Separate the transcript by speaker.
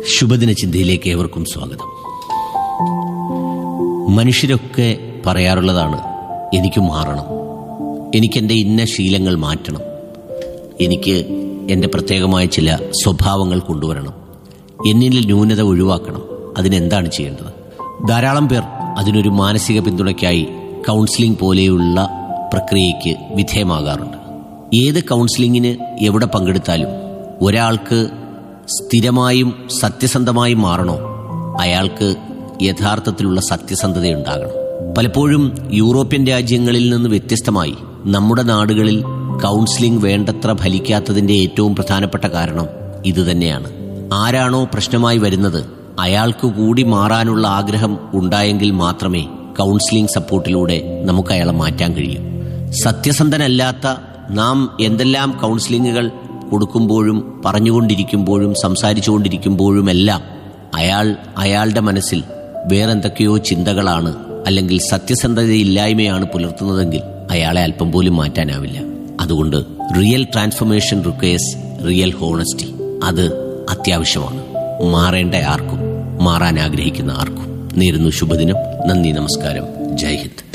Speaker 1: ശുഭദിന ചിന്തയിലേക്ക് ഏവർക്കും സ്വാഗതം മനുഷ്യരൊക്കെ പറയാറുള്ളതാണ് എനിക്ക് മാറണം എനിക്കെൻ്റെ ഇന്ന ശീലങ്ങൾ മാറ്റണം എനിക്ക് എൻ്റെ പ്രത്യേകമായ ചില സ്വഭാവങ്ങൾ കൊണ്ടുവരണം എന്നിൽ ന്യൂനത ഒഴിവാക്കണം അതിനെന്താണ് ചെയ്യേണ്ടത് ധാരാളം പേർ അതിനൊരു മാനസിക പിന്തുണയ്ക്കായി കൗൺസിലിംഗ് പോലെയുള്ള പ്രക്രിയയ്ക്ക് വിധേയമാകാറുണ്ട് ഏത് കൗൺസിലിങ്ങിന് എവിടെ പങ്കെടുത്താലും ഒരാൾക്ക് സ്ഥിരമായും സത്യസന്ധമായും മാറണോ അയാൾക്ക് യഥാർത്ഥത്തിലുള്ള സത്യസന്ധതയുണ്ടാകണം പലപ്പോഴും യൂറോപ്യൻ രാജ്യങ്ങളിൽ നിന്ന് വ്യത്യസ്തമായി നമ്മുടെ നാടുകളിൽ കൗൺസിലിംഗ് വേണ്ടത്ര ഫലിക്കാത്തതിന്റെ ഏറ്റവും പ്രധാനപ്പെട്ട കാരണം ഇതുതന്നെയാണ് ആരാണോ പ്രശ്നമായി വരുന്നത് അയാൾക്ക് കൂടി മാറാനുള്ള ആഗ്രഹം ഉണ്ടായെങ്കിൽ മാത്രമേ കൗൺസിലിംഗ് സപ്പോർട്ടിലൂടെ നമുക്ക് അയാളെ മാറ്റാൻ കഴിയൂ സത്യസന്ധനല്ലാത്ത നാം എന്തെല്ലാം കൗൺസിലിങ്ങുകൾ കൊടുക്കുമ്പോഴും പറഞ്ഞുകൊണ്ടിരിക്കുമ്പോഴും സംസാരിച്ചുകൊണ്ടിരിക്കുമ്പോഴുമെല്ലാം അയാൾ അയാളുടെ മനസ്സിൽ വേറെന്തൊക്കെയോ ചിന്തകളാണ് അല്ലെങ്കിൽ സത്യസന്ധതയില്ലായ്മയാണ് പുലർത്തുന്നതെങ്കിൽ അയാളെ അല്പം പോലും മാറ്റാനാവില്ല അതുകൊണ്ട് real transformation requires real honesty അത് അത്യാവശ്യമാണ് മാറേണ്ട ആർക്കും മാറാൻ ആഗ്രഹിക്കുന്ന ആർക്കും നേരുന്നു ശുഭദിനം നന്ദി നമസ്കാരം ജയ് ഹിന്ദ്